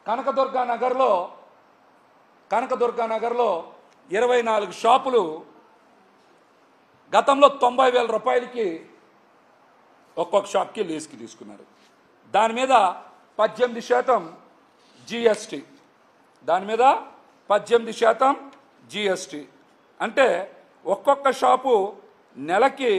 కనకదుర్గ నగర్లో కనకదుర్గ నగర్లో ఇరవై నాలుగు షాపులు గతంలో తొంభై వేల రూపాయలకి ఒక్కొక్క షాప్కి లీజ్కి తీసుకున్నారు దాని మీద పద్దెనిమిది శాతం జిఎస్టి దాని మీద పద్దెనిమిది శాతం జిఎస్టి అంటే ఒక్కొక్క షాపు నెలకి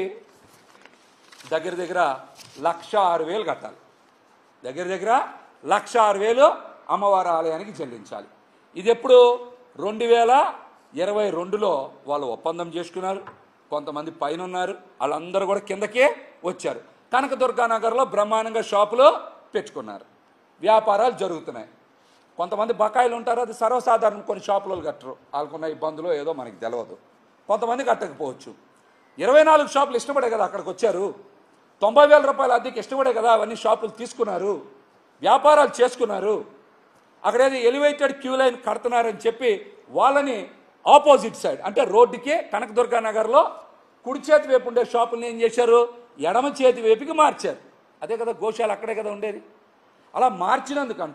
దగ్గర దగ్గర లక్ష ఆరు వేలు కట్టాలి దగ్గర దగ్గర లక్ష ఆరు వేలు అమ్మవారి ఆలయానికి చెల్లించాలి ఇది ఎప్పుడు రెండు వేల ఇరవై రెండులో వాళ్ళు ఒప్పందం చేసుకున్నారు కొంతమంది పైన ఉన్నారు వాళ్ళందరూ కూడా కిందకే వచ్చారు కనకదుర్గా నగర్లో బ్రహ్మాండంగా షాపులు పెట్టుకున్నారు వ్యాపారాలు జరుగుతున్నాయి కొంతమంది బకాయిలు ఉంటారు అది సర్వసాధారణం కొన్ని షాపులలో కట్టరు వాళ్ళకున్న ఇబ్బందులు ఏదో మనకి తెలియదు కొంతమంది కట్టకపోవచ్చు ఇరవై నాలుగు షాపులు ఇష్టపడే కదా అక్కడికి వచ్చారు తొంభై వేల రూపాయల అద్దెకి ఇష్టపడే కదా అవన్నీ షాపులు తీసుకున్నారు వ్యాపారాలు చేసుకున్నారు అక్కడ ఏదో ఎలివేటెడ్ క్యూ లైన్ కడుతున్నారని చెప్పి వాళ్ళని ఆపోజిట్ సైడ్ అంటే రోడ్డుకి కనకదుర్గా నగర్లో కుడి చేతి వైపు ఉండే షాపుల్ని ఏం చేశారు ఎడమ చేతి వైపుకి మార్చారు అదే కదా గోశాల అక్కడే కదా ఉండేది అలా మార్చినందుకంట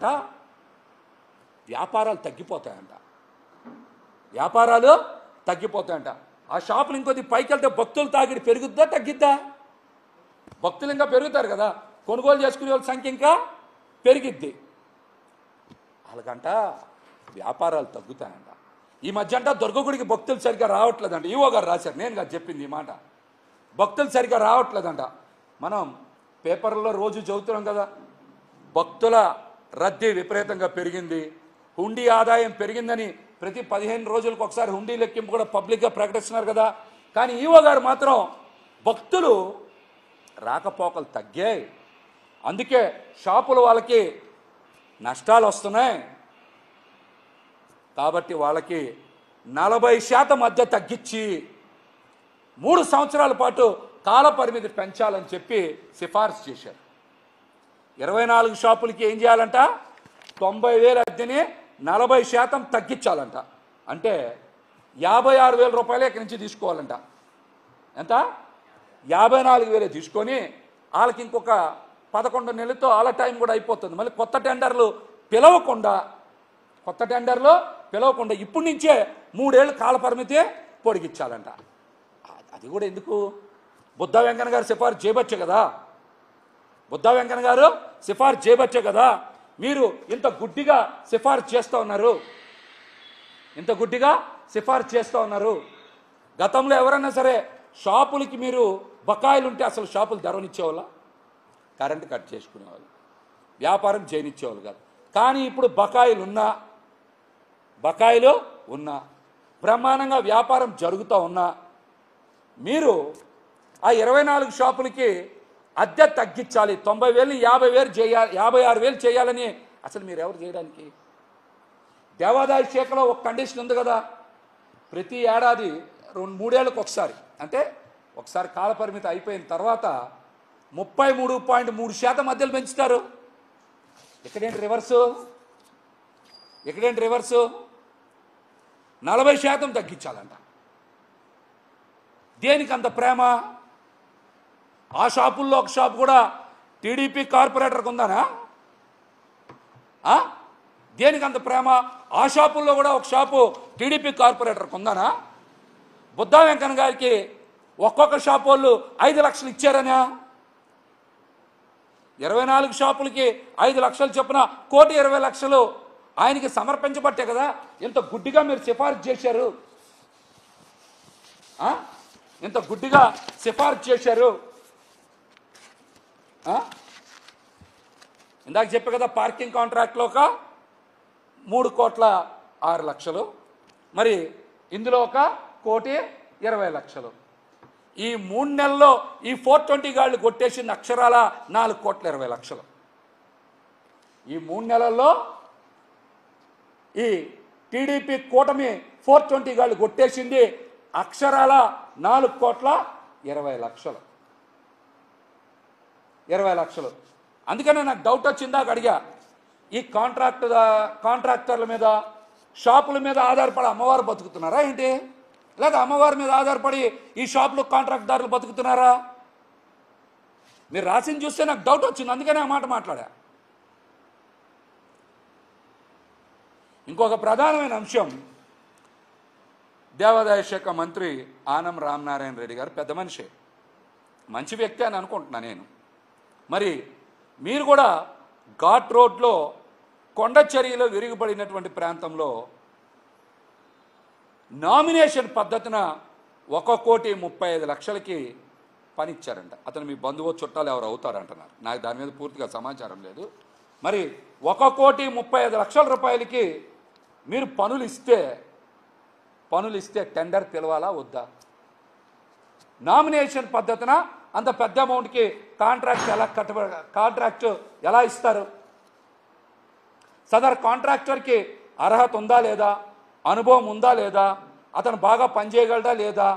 వ్యాపారాలు తగ్గిపోతాయంట వ్యాపారాలు తగ్గిపోతాయంట ఆ షాపులు ఇంకొద్ది పైకి వెళ్తే భక్తులు తాగిడి పెరుగుద్దా తగ్గిద్దా భక్తులు ఇంకా పెరుగుతారు కదా కొనుగోలు చేసుకునే వాళ్ళ సంఖ్య ఇంకా పెరిగిద్ది వాళ్ళకంట వ్యాపారాలు తగ్గుతాయంట ఈ మధ్య అంట దుర్గగుడికి భక్తులు సరిగ్గా రావట్లేదంట ఈవో గారు రాశారు నేను కాదు చెప్పింది ఈ మాట భక్తులు సరిగ్గా రావట్లేదంట మనం పేపర్లో రోజు చదువుతున్నాం కదా భక్తుల రద్దీ విపరీతంగా పెరిగింది హుండీ ఆదాయం పెరిగిందని ప్రతి పదిహేను రోజులకు ఒకసారి హుండీ లెక్కింపు కూడా పబ్లిక్గా ప్రకటిస్తున్నారు కదా కానీ ఈవో గారు మాత్రం భక్తులు రాకపోకలు తగ్గాయి అందుకే షాపుల వాళ్ళకి నష్టాలు వస్తున్నాయి కాబట్టి వాళ్ళకి నలభై శాతం మధ్య తగ్గించి మూడు సంవత్సరాల పాటు కాల పరిమితి పెంచాలని చెప్పి సిఫార్సు చేశారు ఇరవై నాలుగు షాపులకి ఏం చేయాలంట తొంభై వేల అద్దెని నలభై శాతం తగ్గించాలంట అంటే యాభై ఆరు వేల రూపాయలు ఇక్కడి నుంచి తీసుకోవాలంట ఎంత యాభై నాలుగు వేలే తీసుకొని వాళ్ళకి ఇంకొక పదకొండు నెలలతో వాళ్ళ టైం కూడా అయిపోతుంది మళ్ళీ కొత్త టెండర్లు పిలవకుండా కొత్త టెండర్లు పిలవకుండా ఇప్పటి నుంచే మూడేళ్ళు కాల పరిమితి పొడిగించాలంట అ- అది కూడా ఎందుకు బుద్ధ వెంకన్న గారు సిఫార్సు చేయబచ్చే కదా బుద్ధ వెంకన్న గారు సిఫార్సు చేయబచ్చే కదా మీరు ఇంత గుడ్డిగా సిఫార్సు చేస్తూ ఉన్నారు ఇంత గుడ్డిగా సిఫార్సు చేస్తూ ఉన్నారు గతంలో ఎవరైనా సరే షాపులకి మీరు బకాయిలు ఉంటే అసలు షాపులు తెరవనిచ్చేవాళ్ళ కరెంటు కట్ చేసుకునేవాళ్ళు వ్యాపారం చేయనిచ్చేవాళ్ళు కాదు కానీ ఇప్పుడు బకాయిలు ఉన్నా బకాయిలు ఉన్నా బ్రహ్మాండంగా వ్యాపారం జరుగుతూ ఉన్నా మీరు ఆ ఇరవై నాలుగు షాపులకి అద్దె తగ్గించాలి తొంభై వేలు యాభై వేలు చేయాలి యాభై ఆరు వేలు చేయాలని అసలు మీరు ఎవరు చేయడానికి దేవాదాయ శాఖలో ఒక కండిషన్ ఉంది కదా ప్రతి ఏడాది రెండు మూడేళ్ళకి ఒకసారి అంటే ఒకసారి కాలపరిమితి అయిపోయిన తర్వాత ముప్పై మూడు పాయింట్ మూడు శాతం మధ్యలో పెంచుతారు ఇక్కడేంటి రివర్సు ఇక్కడేంటి రివర్సు నలభై శాతం తగ్గించాలంట దేనికి అంత ప్రేమ ఆ షాపుల్లో ఒక షాప్ కూడా టీడీపీ కార్పొరేటర్కి ఉందానా ఆ? దేనికి అంత ప్రేమ ఆ షాపుల్లో కూడా ఒక షాపు టీడీపీ కార్పొరేటర్కి ఉందానా బుద్ధా వెంకన్న గారికి ఒక్కొక్క షాపు వాళ్ళు ఐదు లక్షలు ఇచ్చారనా ఇరవై నాలుగు షాపులకి ఐదు లక్షలు చొప్పున కోటి ఇరవై లక్షలు ఆయనకి సమర్పించబట్టే కదా ఇంత గుడ్డిగా మీరు సిఫార్సు చేశారు ఆ? ఇంత గుడ్డిగా సిఫార్సు చేశారు ఆ? ఇందాక చెప్పే కదా పార్కింగ్ కాంట్రాక్ట్లో ఒక మూడు కోట్ల ఆరు లక్షలు మరి ఇందులో ఒక కోటి ఇరవై లక్షలు ఈ మూడు నెలల్లో ఈ ఫోర్ ట్వంటీ గాళ్ళు కొట్టేసింది అక్షరాల నాలుగు కోట్ల ఇరవై లక్షలు ఈ మూడు నెలల్లో ఈ టీడీపీ కూటమి ఫోర్ ట్వంటీ గాళ్ళు కొట్టేసింది అక్షరాల నాలుగు కోట్ల ఇరవై లక్షలు ఇరవై లక్షలు అందుకనే నాకు డౌట్ వచ్చిందాక అడిగా ఈ కాంట్రాక్ట్ కాంట్రాక్టర్ల మీద షాపుల మీద ఆధారపడి అమ్మవారు బతుకుతున్నారా ఏంటి లేదా అమ్మవారి మీద ఆధారపడి ఈ షాపులు కాంట్రాక్ట్దారులు బతుకుతున్నారా మీరు రాసింది చూస్తే నాకు డౌట్ వచ్చింది అందుకనే ఆ మాట మాట్లాడా ఇంకొక ప్రధానమైన అంశం దేవాదాయ శాఖ మంత్రి ఆనం రామనారాయణ రెడ్డి గారు పెద్ద మనిషి మంచి వ్యక్తి అని అనుకుంటున్నా నేను మరి మీరు కూడా ఘాట్ రోడ్లో కొండ చర్యలో విరిగిపడినటువంటి ప్రాంతంలో నామినేషన్ పద్ధతిన ఒక కోటి ముప్పై ఐదు లక్షలకి పని ఇచ్చారంట అతను మీ బంధువు చుట్టాలు ఎవరు అవుతారంటున్నారు నాకు దాని మీద పూర్తిగా సమాచారం లేదు మరి ఒక కోటి ముప్పై ఐదు లక్షల రూపాయలకి మీరు పనులు ఇస్తే పనులు ఇస్తే టెండర్ పిలవాలా వద్దా నామినేషన్ పద్ధతిన అంత పెద్ద అమౌంట్కి కాంట్రాక్ట్ ఎలా కట్టబ కాంట్రాక్ట్ ఎలా ఇస్తారు సదర్ కాంట్రాక్టర్కి అర్హత ఉందా లేదా అనుభవం ఉందా లేదా అతను బాగా పనిచేయగలడా లేదా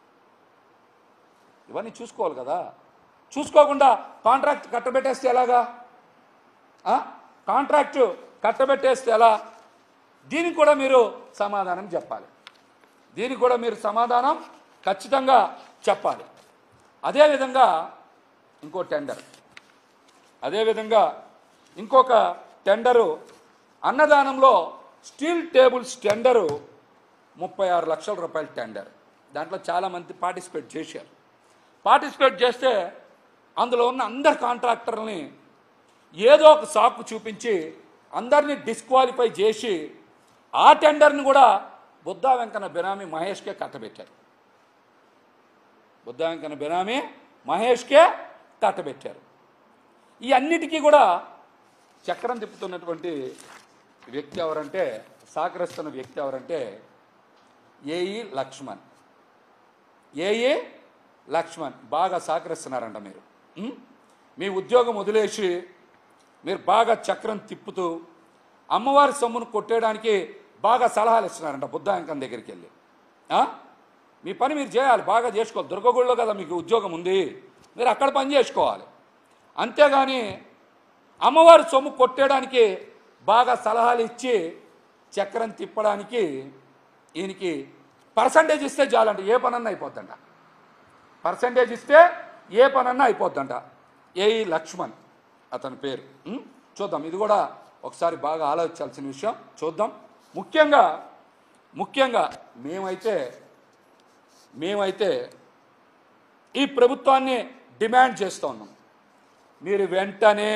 ఇవన్నీ చూసుకోవాలి కదా చూసుకోకుండా కాంట్రాక్ట్ కట్టబెట్టేస్తే ఎలాగా ఆ? కాంట్రాక్ట్ కట్టబెట్టేస్తే ఎలా దీనికి కూడా మీరు సమాధానం చెప్పాలి దీనికి కూడా మీరు సమాధానం ఖచ్చితంగా చెప్పాలి అదేవిధంగా ఇంకో టెండర్ అదేవిధంగా ఇంకొక టెండరు అన్నదానంలో స్టీల్ టేబుల్స్ టెండరు ముప్పై ఆరు లక్షల రూపాయల టెండర్ దాంట్లో చాలామంది పార్టిసిపేట్ చేశారు పార్టిసిపేట్ చేస్తే అందులో ఉన్న అందరు కాంట్రాక్టర్ని ఏదో ఒక సాకు చూపించి అందరినీ డిస్క్వాలిఫై చేసి ఆ టెండర్ని కూడా బుద్ధా వెంకన్న బినామీ మహేష్కే కట్టబెట్టారు బుద్ధా వెంకన్న బినామీ మహేష్కే కట్టబెట్టారు ఈ అన్నిటికీ కూడా చక్రం తిప్పుతున్నటువంటి వ్యక్తి ఎవరంటే సహకరిస్తున్న వ్యక్తి ఎవరంటే ఏఈ లక్ష్మణ్ ఏఈ లక్ష్మణ్ బాగా సహకరిస్తున్నారంట మీరు ఉం? మీ ఉద్యోగం వదిలేసి మీరు బాగా చక్రం తిప్పుతూ అమ్మవారి సొమ్మును కొట్టేయడానికి బాగా సలహాలు ఇస్తున్నారంట బుద్ధాంకం దగ్గరికి వెళ్ళి ఆ? మీ పని మీరు చేయాలి బాగా చేసుకోవాలి దుర్గగుడిలో కదా మీకు ఉద్యోగం ఉంది మీరు అక్కడ పని చేసుకోవాలి అంతేగాని అమ్మవారి సొమ్ము కొట్టేయడానికి బాగా సలహాలు ఇచ్చి చక్రం తిప్పడానికి ఈయనకి పర్సంటేజ్ ఇస్తే చాలంట ఏ పనన్నా అయిపోద్దంట పర్సంటేజ్ ఇస్తే ఏ పనన్నా అయిపోద్దంట ఏఈ లక్ష్మణ్ అతని పేరు ఉం? చూద్దాం ఇది కూడా ఒకసారి బాగా ఆలోచించాల్సిన విషయం చూద్దాం ముఖ్యంగా ముఖ్యంగా మేమైతే మేమైతే ఈ ప్రభుత్వాన్ని డిమాండ్ చేస్తూ ఉన్నాం మీరు వెంటనే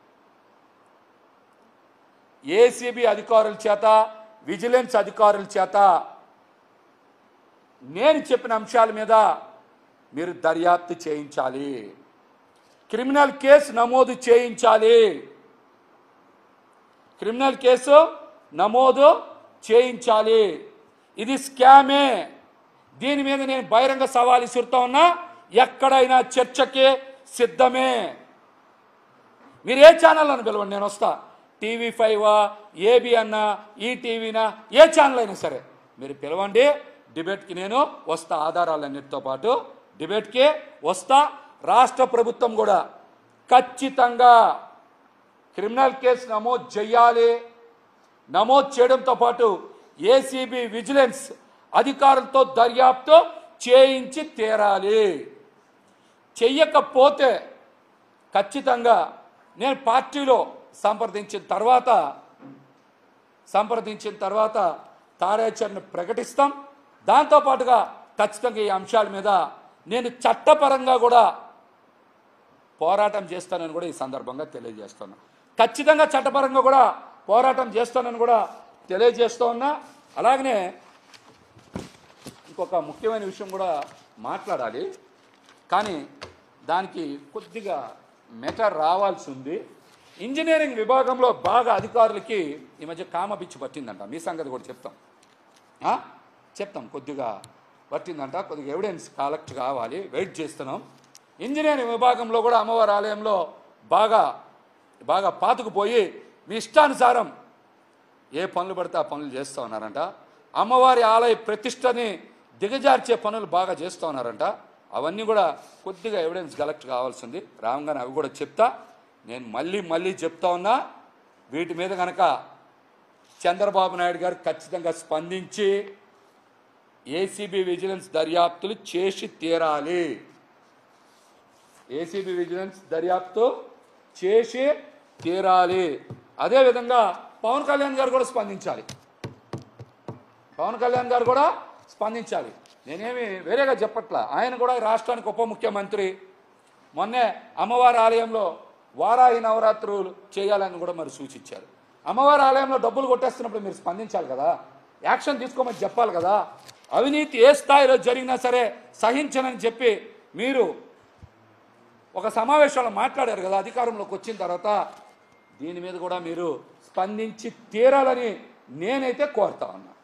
ఏసీబీ అధికారుల చేత విజిలెన్స్ అధికారుల చేత నేను చెప్పిన అంశాల మీద మీరు దర్యాప్తు చేయించాలి క్రిమినల్ కేసు నమోదు చేయించాలి క్రిమినల్ కేసు నమోదు చేయించాలి ఇది స్కామే దీని మీద నేను బహిరంగ సవాల్ ఇసురుతా ఉన్నా ఎక్కడైనా చర్చకి సిద్ధమే మీరు ఏ ఛానల్ అని పిలవండి నేను వస్తా టీవీ ఫైవా ఏబి అన్నా ఈటీవీనా ఏ ఛానల్ అయినా సరే మీరు పిలవండి డిబేట్కి నేను వస్తా ఆధారాలన్నిటితో పాటు డిబేట్కి వస్తా రాష్ట్ర ప్రభుత్వం కూడా ఖచ్చితంగా క్రిమినల్ కేసు నమోదు చేయాలి నమోదు చేయడంతో పాటు ఏసీబీ విజిలెన్స్ అధికారులతో దర్యాప్తు చేయించి తీరాలి చెయ్యకపోతే ఖచ్చితంగా నేను పార్టీలో సంప్రదించిన తర్వాత సంప్రదించిన తర్వాత కార్యాచరణ ప్రకటిస్తాం దాంతోపాటుగా ఖచ్చితంగా ఈ అంశాల మీద నేను చట్టపరంగా కూడా పోరాటం చేస్తానని కూడా ఈ సందర్భంగా తెలియజేస్తున్నాను ఖచ్చితంగా చట్టపరంగా కూడా పోరాటం చేస్తానని కూడా తెలియజేస్తూ ఉన్నా అలాగనే ఇంకొక ముఖ్యమైన విషయం కూడా మాట్లాడాలి కానీ దానికి కొద్దిగా మెటర్ రావాల్సి ఉంది ఇంజనీరింగ్ విభాగంలో బాగా అధికారులకి ఈ మధ్య కామ పిచ్చి పట్టిందంట మీ సంగతి కూడా చెప్తాం ఆ? చెప్తాం కొద్దిగా పట్టిందంట కొద్దిగా ఎవిడెన్స్ కలెక్ట్ కావాలి వెయిట్ చేస్తున్నాం ఇంజనీరింగ్ విభాగంలో కూడా అమ్మవారి ఆలయంలో బాగా బాగా పాతుకుపోయి మీ ఇష్టానుసారం ఏ పనులు పడితే ఆ పనులు చేస్తూ ఉన్నారంట అమ్మవారి ఆలయ ప్రతిష్టని దిగజార్చే పనులు బాగా చేస్తూ ఉన్నారంట అవన్నీ కూడా కొద్దిగా ఎవిడెన్స్ కలెక్ట్ కావాల్సింది రాగానే అవి కూడా చెప్తా నేను మళ్ళీ మళ్ళీ చెప్తా ఉన్నా వీటి మీద కనుక చంద్రబాబు నాయుడు గారు ఖచ్చితంగా స్పందించి ఏసీబీ విజిలెన్స్ దర్యాప్తులు చేసి తీరాలి ఏసీబీ విజిలెన్స్ దర్యాప్తు చేసి తీరాలి అదేవిధంగా పవన్ కళ్యాణ్ గారు కూడా స్పందించాలి పవన్ కళ్యాణ్ గారు కూడా స్పందించాలి నేనేమి వేరేగా చెప్పట్లా ఆయన కూడా ఈ రాష్ట్రానికి ఉప ముఖ్యమంత్రి మొన్నే అమ్మవారి ఆలయంలో వారాహి నవరాత్రులు చేయాలని కూడా మరి సూచించారు అమ్మవారి ఆలయంలో డబ్బులు కొట్టేస్తున్నప్పుడు మీరు స్పందించాలి కదా యాక్షన్ తీసుకోమని చెప్పాలి కదా అవినీతి ఏ స్థాయిలో జరిగినా సరే సహించనని చెప్పి మీరు ఒక సమావేశంలో మాట్లాడారు కదా అధికారంలోకి వచ్చిన తర్వాత దీని మీద కూడా మీరు స్పందించి తీరాలని నేనైతే కోరుతా ఉన్నా